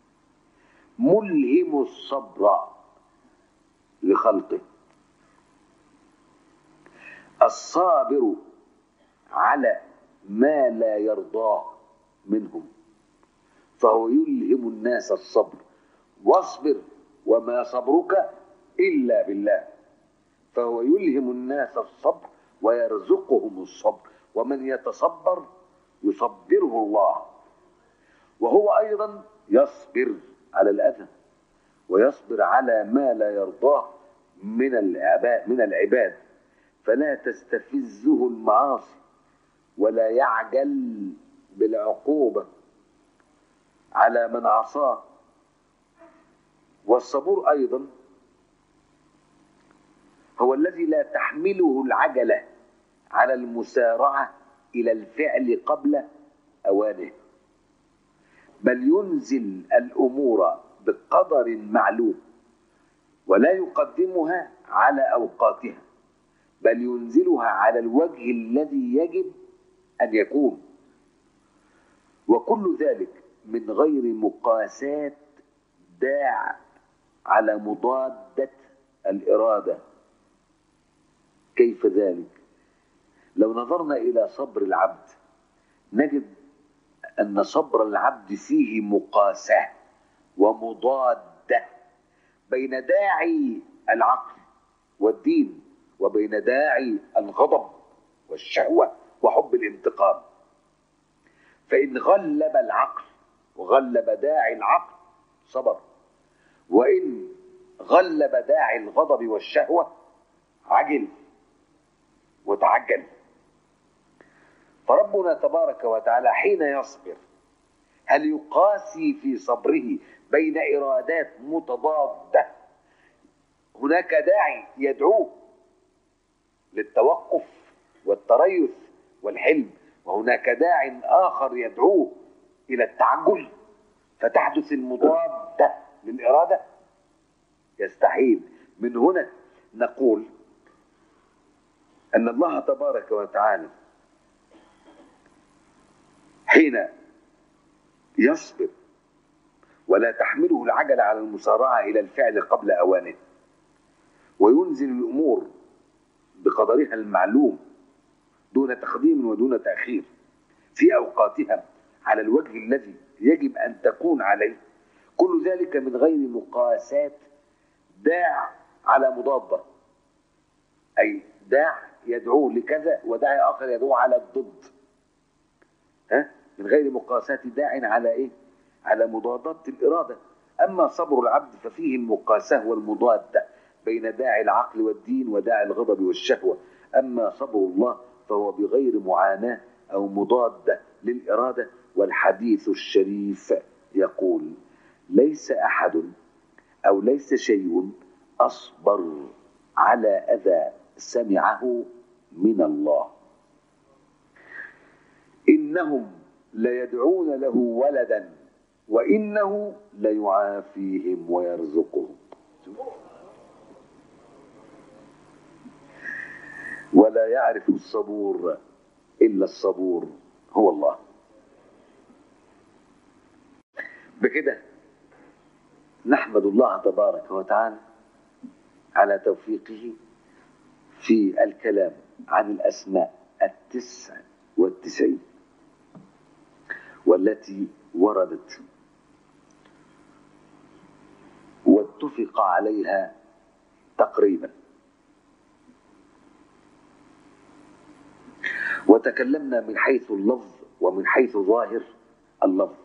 ملهم الصبر لخلقه الصابر على ما لا يرضاه منهم فهو يلهم الناس الصبر واصبر وما صبرك الا بالله فهو يلهم الناس الصبر ويرزقهم الصبر ومن يتصبر يصبره الله وهو ايضا يصبر على الاذى ويصبر على ما لا يرضاه من العباد من العباد فلا تستفزه المعاصي ولا يعجل بالعقوبه على من عصاه والصبور ايضا هو الذي لا تحمله العجله على المسارعه الى الفعل قبل اوانه بل ينزل الامور بقدر معلوم ولا يقدمها على اوقاتها بل ينزلها على الوجه الذي يجب ان يكون وكل ذلك من غير مقاسات داع على مضاده الاراده كيف ذلك لو نظرنا الى صبر العبد نجد ان صبر العبد فيه مقاساه ومضاده بين داعي العقل والدين وبين داعي الغضب والشهوه وحب الانتقام فان غلب العقل وغلب داعي العقل صبر وان غلب داعي الغضب والشهوه عجل وتعجل فربنا تبارك وتعالى حين يصبر هل يقاسي في صبره بين ارادات متضاده هناك داعي يدعوه للتوقف والتريث والحلم وهناك داع اخر يدعوه الى التعجل فتحدث المضاده للاراده يستحيل من هنا نقول ان الله تبارك وتعالى حين يصبر ولا تحمله العجلة على المسارعة إلى الفعل قبل أوانه وينزل الأمور بقدرها المعلوم دون تقديم ودون تأخير في أوقاتها على الوجه الذي يجب أن تكون عليه كل ذلك من غير مقاسات داع على مضادة أي داع يدعو لكذا وداعي آخر يدعو على الضد ها من غير مقاسات داع على ايه على مضادة الإرادة أما صبر العبد ففيه المقاسة والمضادة بين داعي العقل والدين وداعي الغضب والشهوة أما صبر الله فهو بغير معاناة أو مضادة للإرادة والحديث الشريف يقول ليس أحد أو ليس شيء أصبر على أذى سمعه من الله إنهم ليدعون له ولدا وإنه ليعافيهم ويرزقهم ولا يعرف الصبور إلا الصبور هو الله بكده نحمد الله تبارك وتعالى على توفيقه في الكلام عن الأسماء التسع والتسعين والتي وردت واتفق عليها تقريبا وتكلمنا من حيث اللفظ ومن حيث ظاهر اللفظ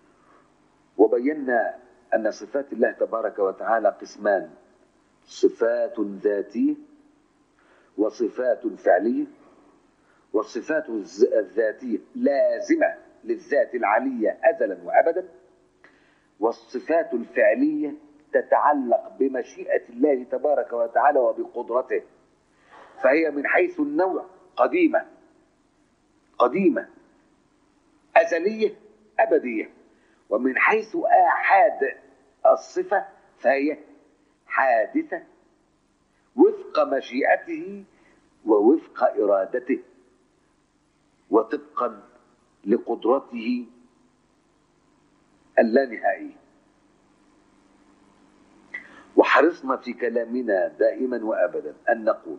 وبينا ان صفات الله تبارك وتعالى قسمان صفات ذاتيه وصفات فعليه والصفات الذاتيه لازمه للذات العليه ازلا وابدا والصفات الفعليه تتعلق بمشيئه الله تبارك وتعالى وبقدرته فهي من حيث النوع قديمه قديمه ازليه ابديه ومن حيث احاد الصفه فهي حادثه وفق مشيئته ووفق ارادته وطبقا لقدرته اللانهائية وحرصنا في كلامنا دائما وابدا ان نقول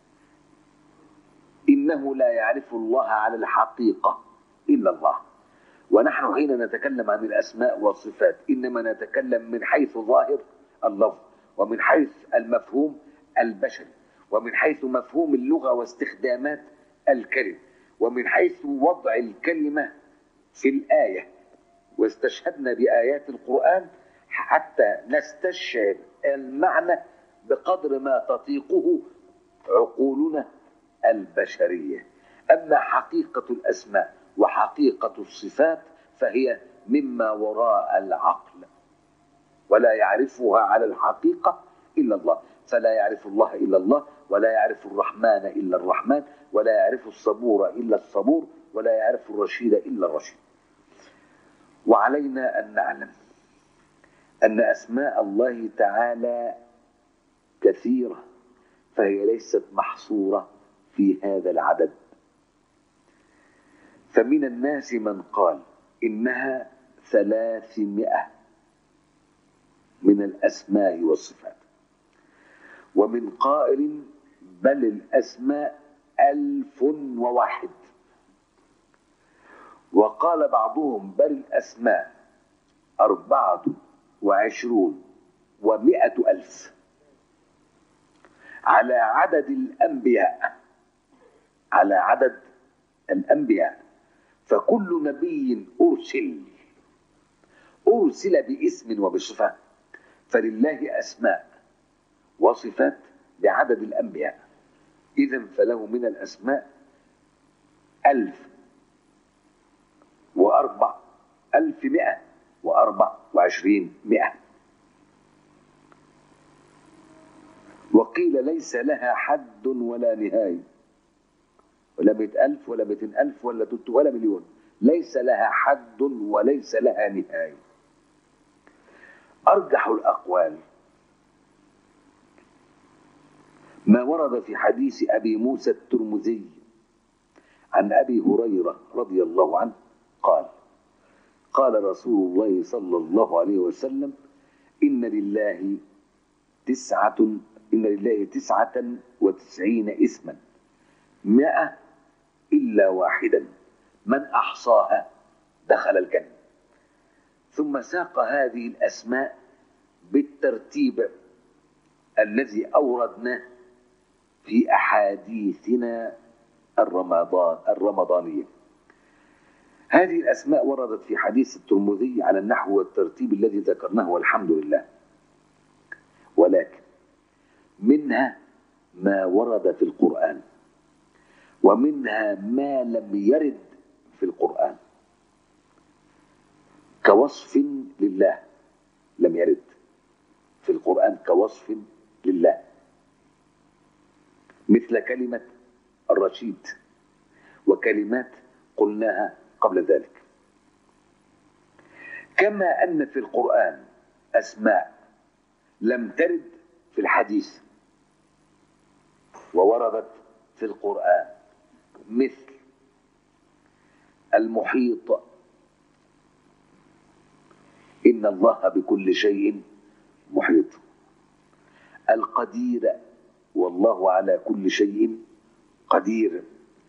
انه لا يعرف الله على الحقيقه الا الله ونحن حين نتكلم عن الاسماء والصفات انما نتكلم من حيث ظاهر اللفظ ومن حيث المفهوم البشري ومن حيث مفهوم اللغه واستخدامات الكلم ومن حيث وضع الكلمه في الايه واستشهدنا بايات القران حتى نستشعر المعنى بقدر ما تطيقه عقولنا البشريه اما حقيقه الاسماء وحقيقه الصفات فهي مما وراء العقل ولا يعرفها على الحقيقه الا الله فلا يعرف الله الا الله ولا يعرف الرحمن الا الرحمن ولا يعرف الصبور الا الصبور ولا يعرف الرشيد الا الرشيد وعلينا ان نعلم أن أسماء الله تعالى كثيرة فهي ليست محصورة في هذا العدد فمن الناس من قال إنها ثلاثمائة من الأسماء والصفات ومن قائل بل الأسماء ألف وواحد وقال بعضهم بل الأسماء أربعة وعشرون ومائة ألف على عدد الأنبياء على عدد الأنبياء فكل نبي أرسل أرسل باسم وبصفة فلله أسماء وصفات بعدد الأنبياء إذا فله من الأسماء ألف وأربع ألف مئة وأربع وعشرين مئة وقيل ليس لها حد ولا نهاية ولا مئة ألف ولا مئتين ألف ولا تلت ولا مليون ليس لها حد وليس لها نهاية أرجح الأقوال ما ورد في حديث أبي موسى الترمذي عن أبي هريرة رضي الله عنه قال قال رسول الله صلى الله عليه وسلم إن لله تسعة إن لله تسعة وتسعين اسما مئة إلا واحدا من أحصاها دخل الجنة ثم ساق هذه الأسماء بالترتيب الذي أوردناه في أحاديثنا الرمضان الرمضانية هذه الأسماء وردت في حديث الترمذي على النحو والترتيب الذي ذكرناه والحمد لله ولكن منها ما ورد في القرآن ومنها ما لم يرد في القرآن كوصف لله لم يرد في القرآن كوصف لله مثل كلمة الرشيد وكلمات قلناها قبل ذلك كما أن في القرآن أسماء لم ترد في الحديث ووردت في القرآن مثل المحيط إن الله بكل شيء محيط القدير والله على كل شيء قدير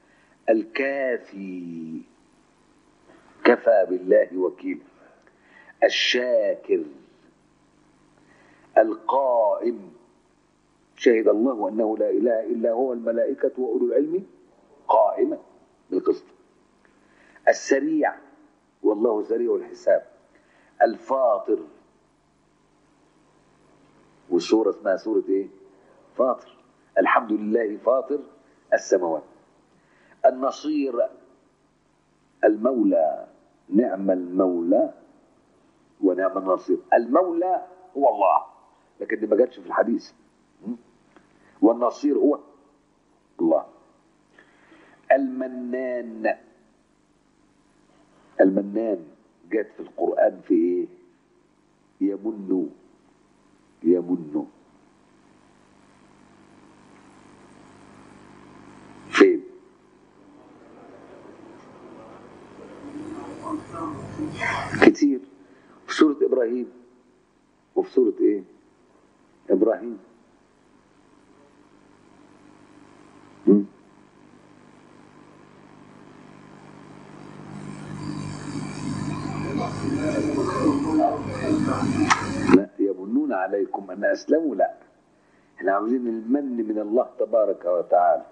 الكافي كفى بالله وكيلا الشاكر القائم شهد الله انه لا اله الا هو الملائكه واولو العلم قائما بالقسط السريع والله سريع الحساب الفاطر والسوره اسمها سوره ايه فاطر الحمد لله فاطر السماوات النصير المولى نعم المولى ونعم النصير المولى هو الله لكن دي ما جاتش في الحديث والنصير هو الله المنان المنان جات في القرآن في ايه يمن يمن فين كتير إبراهيم وفي سورة إيه؟ إبراهيم مم. لا يمنون عليكم أن أسلموا لا احنا عاوزين المن من الله تبارك وتعالى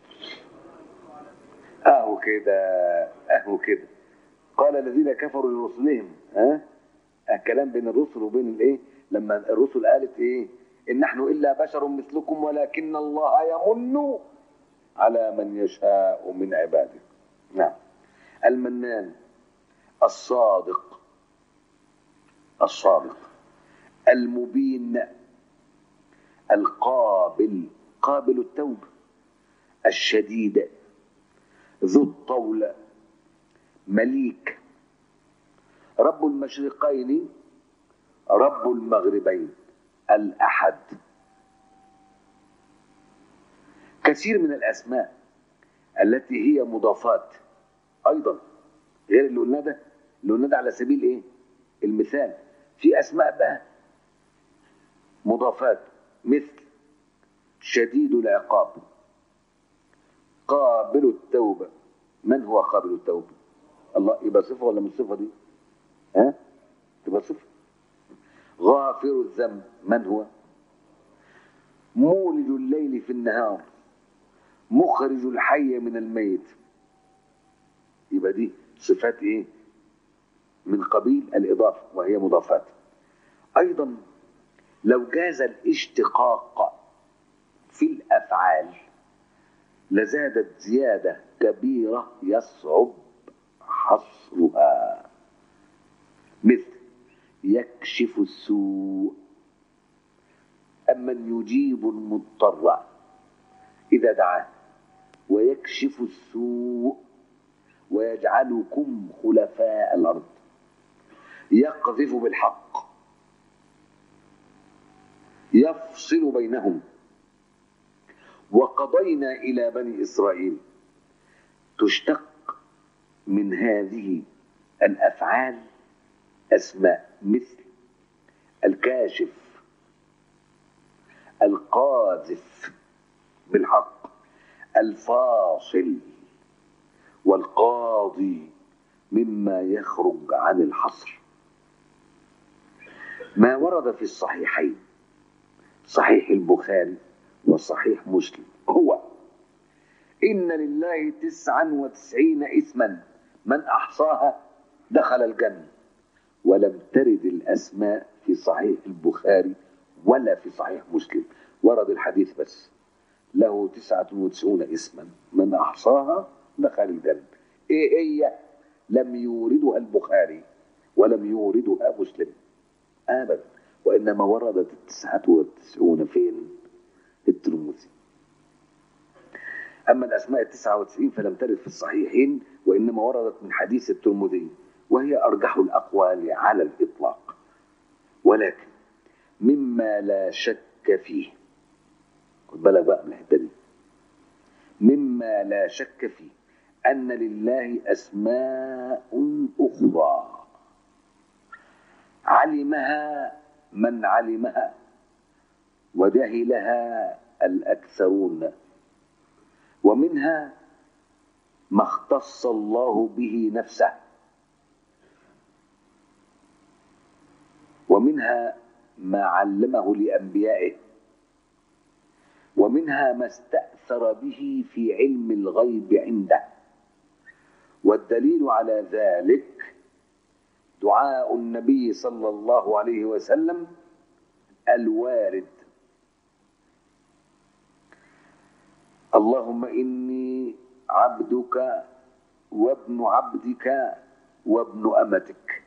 اهو كده اهو كده قال الذين كفروا لرسلهم ها أه؟ كلام بين الرسل وبين الايه لما الرسل قالت ايه ان نحن الا بشر مثلكم ولكن الله يمن على من يشاء من عباده نعم المنان الصادق الصادق المبين القابل قابل التوبة الشديد ذو الطول مليك رب المشرقين رب المغربين الأحد كثير من الأسماء التي هي مضافات أيضا غير اللي قلنا ده اللي قلنا ده على سبيل إيه المثال في أسماء بقى مضافات مثل شديد العقاب قابل التوبة من هو قابل التوبة الله يبقى صفة ولا مش صفة دي ها تبقى صفة غافر الذنب من هو مولد الليل في النهار مخرج الحي من الميت يبقى دي صفات ايه من قبيل الإضافة وهي مضافات أيضا لو جاز الاشتقاق في الافعال لزادت زياده كبيره يصعب حصرها مثل يكشف السوء امن يجيب المضطر اذا دعاه ويكشف السوء ويجعلكم خلفاء الارض يقذف بالحق يفصل بينهم وقضينا الى بني اسرائيل تشتق من هذه الافعال اسماء مثل الكاشف القاذف بالحق الفاصل والقاضي مما يخرج عن الحصر ما ورد في الصحيحين صحيح البخاري وصحيح مسلم هو إن لله تسعا وتسعين إثما من أحصاها دخل الجنة ولم ترد الأسماء في صحيح البخاري ولا في صحيح مسلم ورد الحديث بس له تسعة وتسعون اسما من أحصاها دخل الجنة إيه هي لم يوردها البخاري ولم يوردها مسلم أبدا وإنما وردت التسعة والتسعون فين الترمذي أما الأسماء التسعة وتسعين فلم ترد في الصحيحين وإنما وردت من حديث الترمذي وهي أرجح الأقوال على الإطلاق ولكن مما لا شك فيه خد بالك بقى من الحتة دي مما لا شك فيه أن لله أسماء أخرى علمها من علمها وجهلها الأكثرون ومنها ما اختص الله به نفسه ومنها ما علمه لأنبيائه ومنها ما استأثر به في علم الغيب عنده والدليل على ذلك دعاء النبي صلى الله عليه وسلم الوارد اللهم إني عبدك وابن عبدك وابن أمتك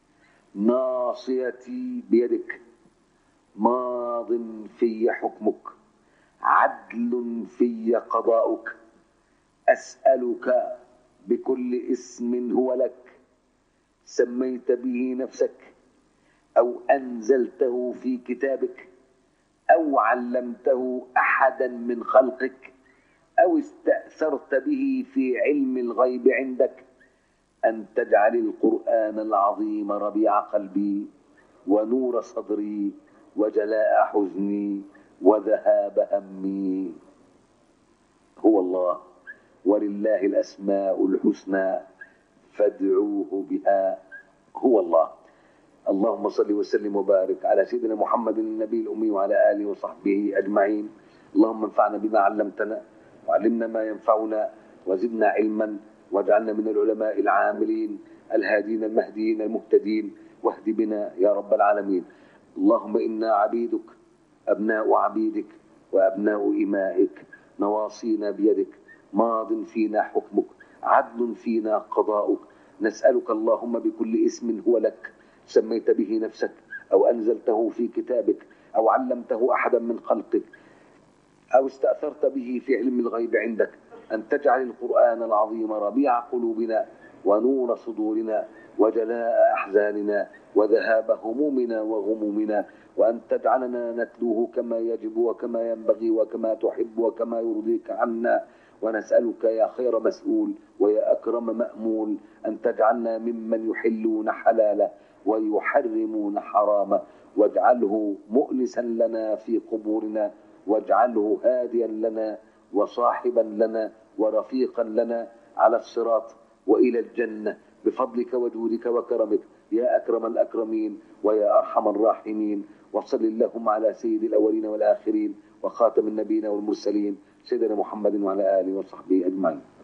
ناصيتي بيدك ماض في حكمك عدل في قضاؤك أسألك بكل اسم هو لك سميت به نفسك أو أنزلته في كتابك أو علمته أحدا من خلقك أو استأثرت به في علم الغيب عندك أن تجعل القرآن العظيم ربيع قلبي ونور صدري وجلاء حزني وذهاب همي هو الله ولله الأسماء الحسنى فادعوه بها هو الله اللهم صل وسلم وبارك على سيدنا محمد النبي الأمي وعلى آله وصحبه أجمعين اللهم انفعنا بما علمتنا وعلمنا ما ينفعنا وزدنا علما واجعلنا من العلماء العاملين الهادين المهديين المهتدين واهد بنا يا رب العالمين اللهم إنا عبيدك أبناء عبيدك وأبناء إمائك نواصينا بيدك ماض فينا حكمك عدل فينا قضاؤك نسألك اللهم بكل اسم هو لك سميت به نفسك أو أنزلته في كتابك أو علمته أحدا من خلقك أو استأثرت به في علم الغيب عندك أن تجعل القرآن العظيم ربيع قلوبنا ونور صدورنا وجلاء أحزاننا وذهاب همومنا وغمومنا وأن تجعلنا نتلوه كما يجب وكما ينبغي وكما تحب وكما يرضيك عنا ونسألك يا خير مسؤول ويا أكرم مأمول أن تجعلنا ممن يحلون حلاله ويحرمون حرامه واجعله مؤنسا لنا في قبورنا واجعله هاديا لنا وصاحبا لنا ورفيقا لنا على الصراط والى الجنه بفضلك وجودك وكرمك يا اكرم الاكرمين ويا ارحم الراحمين وصل اللهم على سيد الاولين والاخرين وخاتم النبيين والمرسلين سيدنا محمد وعلى اله وصحبه اجمعين